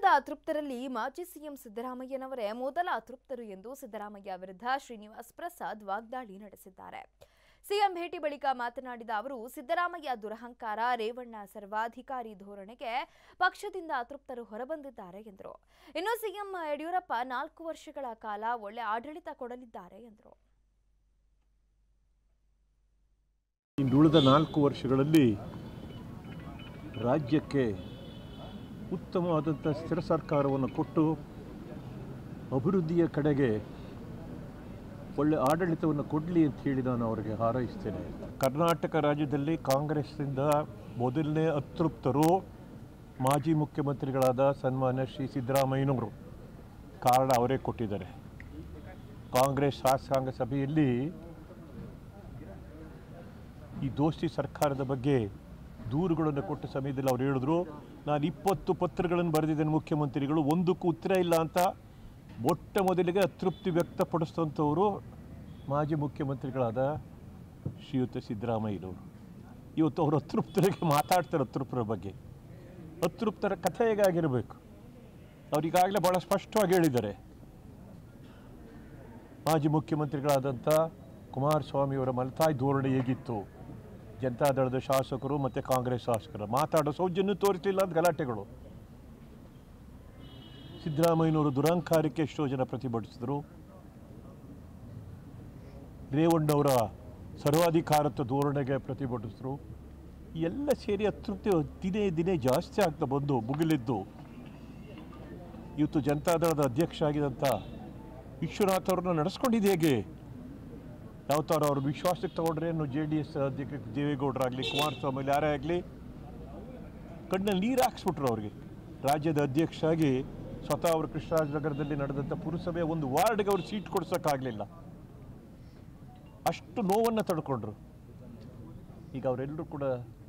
ರಾಜ್ಯದ ಅತೃಪ್ತರಲ್ಲಿ ಮಾಜಿ ಸಿಎಂ ಸಿದ್ದರಾಮಯ್ಯನವರೇ ಮೊದಲ ಅತೃಪ್ತರು ಎಂದು ಸಿದ್ದರಾಮಯ್ಯ ವಿರುದ್ಧ ಶ್ರೀನಿವಾಸ್ ಪ್ರಸಾದ್ ವಾಗ್ದಾಳಿ ನಡೆಸಿದ್ದಾರೆ ಸಿಎಂ ಭೇಟಿ ಬಳಿಕ ಮಾತನಾಡಿದ ಅವರು ಸಿದ್ದರಾಮಯ್ಯ ದುರಹಂಕಾರ ರೇವಣ್ಣ ಸರ್ವಾಧಿಕಾರಿ ಧೋರಣೆಗೆ ಪಕ್ಷದಿಂದ ಅತೃಪ್ತರು ಹೊರಬಂದಿದ್ದಾರೆ ಎಂದರು ಇನ್ನು ಸಿಎಂ ಯಡಿಯೂರಪ್ಪ ನಾಲ್ಕು ವರ್ಷಗಳ ಕಾಲ ಒಳ್ಳೆ ಆಡಳಿತ ಕೊಡಲಿದ್ದಾರೆ ಎಂದರು ಇನ್ನುಳಿದ ನಾಲ್ಕು ವರ್ಷಗಳಲ್ಲಿ ರಾಜ್ಯಕ್ಕೆ ಉತ್ತಮವಾದಂಥ ಸ್ಥಿರ ಸರ್ಕಾರವನ್ನು ಕೊಟ್ಟು ಅಭಿವೃದ್ಧಿಯ ಕಡೆಗೆ ಒಳ್ಳೆ ಆಡಳಿತವನ್ನು ಕೊಡಲಿ ಅಂತ ಹೇಳಿ ನಾನು ಅವರಿಗೆ ಹಾರೈಸ್ತೇನೆ ಕರ್ನಾಟಕ ರಾಜ್ಯದಲ್ಲಿ ಕಾಂಗ್ರೆಸ್ನಿಂದ ಮೊದಲನೇ ಅತೃಪ್ತರು ಮಾಜಿ ಮುಖ್ಯಮಂತ್ರಿಗಳಾದ ಸನ್ಮಾನ್ಯ ಶ್ರೀ ಸಿದ್ದರಾಮಯ್ಯನವರು ಕಾರಣ ಅವರೇ ಕೊಟ್ಟಿದ್ದಾರೆ ಕಾಂಗ್ರೆಸ್ ಶಾಸಕಾಂಗ ಸಭೆಯಲ್ಲಿ ಈ ದೋಸ್ತಿ ಸರ್ಕಾರದ ಬಗ್ಗೆ ದೂರುಗಳನ್ನು ಕೊಟ್ಟ ಸಮಯದಲ್ಲಿ ಅವ್ರು ಹೇಳಿದ್ರು ನಾನು ಇಪ್ಪತ್ತು ಪತ್ರಗಳನ್ನು ಬರೆದಿದ್ದೇನೆ ಮುಖ್ಯಮಂತ್ರಿಗಳು ಒಂದಕ್ಕೂ ಉತ್ತರ ಇಲ್ಲ ಅಂತ ಮೊಟ್ಟ ಮೊದಲಿಗೆ ಅತೃಪ್ತಿ ವ್ಯಕ್ತಪಡಿಸಿದಂಥವರು ಮಾಜಿ ಮುಖ್ಯಮಂತ್ರಿಗಳಾದ ಶ್ರೀಯುತ ಸಿದ್ದರಾಮಯ್ಯನವರು ಇವತ್ತು ಅವರು ಅತೃಪ್ತರಿಗೆ ಮಾತಾಡ್ತಾರೆ ಅತೃಪ್ತರ ಬಗ್ಗೆ ಅತೃಪ್ತರ ಕಥೆ ಹೇಗಾಗಿರಬೇಕು ಅವ್ರು ಈಗಾಗಲೇ ಭಾಳ ಸ್ಪಷ್ಟವಾಗಿ ಹೇಳಿದ್ದಾರೆ ಮಾಜಿ ಮುಖ್ಯಮಂತ್ರಿಗಳಾದಂಥ ಕುಮಾರಸ್ವಾಮಿಯವರ ಮಲತಾಯಿ ಧೋರಣೆ ಹೇಗಿತ್ತು ಜನತಾದಳದ ಶಾಸಕರು ಮತ್ತು ಕಾಂಗ್ರೆಸ್ ಶಾಸಕರು ಮಾತಾಡೋ ಸೌಜನ್ಯ ತೋರಿಸಲಿಲ್ಲ ಅಂತ ಗಲಾಟೆಗಳು ಸಿದ್ದರಾಮಯ್ಯನವರು ದುರಹಂಕಾರಕ್ಕೆ ಎಷ್ಟೋ ಜನ ಪ್ರತಿಭಟಿಸಿದರು ರೇವಣ್ಣವರ ಸರ್ವಾಧಿಕಾರತ್ವ ಧೋರಣೆಗೆ ಪ್ರತಿಭಟಿಸಿದ್ರು ಈ ಎಲ್ಲ ಸೇರಿ ಅತೃಪ್ತಿ ದಿನೇ ದಿನೇ ಜಾಸ್ತಿ ಆಗ್ತಾ ಬಂದು ಮುಗಿಲಿದ್ದು ಇವತ್ತು ಜನತಾದಳದ ಅಧ್ಯಕ್ಷ ಆಗಿದಂಥ ವಿಶ್ವನಾಥ್ ಅವ್ರನ್ನ ನಡೆಸ್ಕೊಂಡಿದ್ದು ಹೇಗೆ ಯಾವ ಥರ ಅವ್ರ ವಿಶ್ವಾಸಕ್ಕೆ ತಗೊಂಡ್ರೆ ಇನ್ನು ಜೆ ಡಿ ಎಸ್ ಅಧ್ಯಕ್ಷ ದೇವೇಗೌಡರಾಗಲಿ ಕುಮಾರಸ್ವಾಮಿ ಯಾರೇ ಆಗಲಿ ಕಣ್ಣಲ್ಲಿ ನೀರು ಹಾಕ್ಸ್ಬಿಟ್ರು ಅವ್ರಿಗೆ ರಾಜ್ಯದ ಅಧ್ಯಕ್ಷ ಆಗಿ ಸ್ವತಃ ಅವರು ಕೃಷ್ಣರಾಜನಗರದಲ್ಲಿ ನಡೆದಂಥ ಪುರಸಭೆಯ ಒಂದು ವಾರ್ಡ್ಗೆ ಅವ್ರು ಸೀಟ್ ಕೊಡ್ಸೋಕ್ಕಾಗಲಿಲ್ಲ ಅಷ್ಟು ನೋವನ್ನು ತಡ್ಕೊಂಡ್ರು ಈಗ ಅವರೆಲ್ಲರೂ ಕೂಡ